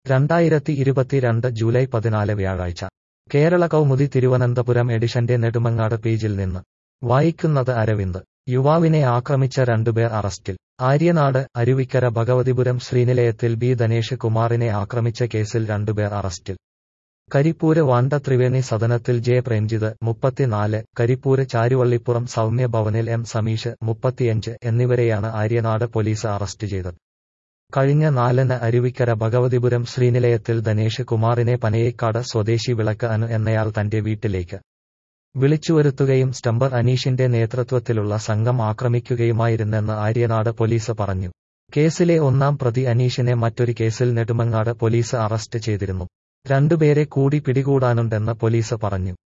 രണ്ടായിരത്തി ഇരുപത്തിരണ്ട് ജൂലൈ പതിനാല് വ്യാഴാഴ്ച കേരള കൗമുദി തിരുവനന്തപുരം എഡിഷന്റെ നെടുമങ്ങാട് പേജിൽ നിന്ന് വായിക്കുന്നത് അരവിന്ദ് യുവാവിനെ ആക്രമിച്ച രണ്ടുപേർ അറസ്റ്റിൽ ആര്യനാട് അരുവിക്കര ഭഗവതിപുരം ശ്രീനിലയത്തിൽ ബി ധനേഷ് കുമാറിനെ ആക്രമിച്ച കേസിൽ രണ്ടുപേർ അറസ്റ്റിൽ കരിപ്പൂര് വാണ്ട ത്രിവേണി സദനത്തിൽ ജെ പ്രേംജിത് മുപ്പത്തിനാല് കരിപ്പൂര് ചാരുവള്ളിപ്പുറം സൗമ്യ ഭവനിൽ എം സമീഷ് മുപ്പത്തിയഞ്ച് എന്നിവരെയാണ് ആര്യനാട് പോലീസ് അറസ്റ്റ് ചെയ്തത് കഴിഞ്ഞ നാലിന് അരുവിക്കര ഭഗവതിപുരം ശ്രീനിലയത്തിൽ ധനേഷ് കുമാറിനെ പനയേക്കാട് സ്വദേശി വിളക്ക് അനു എന്നയാൾ തന്റെ വീട്ടിലേക്ക് വിളിച്ചുവരുത്തുകയും സ്റ്റംബർ അനീഷിന്റെ നേതൃത്വത്തിലുള്ള സംഘം ആക്രമിക്കുകയുമായിരുന്നെന്ന് ആര്യനാട് പോലീസ് പറഞ്ഞു കേസിലെ ഒന്നാം പ്രതി അനീഷിനെ മറ്റൊരു കേസിൽ നെടുമങ്ങാട് പോലീസ് അറസ്റ്റ് ചെയ്തിരുന്നു രണ്ടുപേരെ കൂടി പിടികൂടാനുണ്ടെന്ന് പോലീസ് പറഞ്ഞു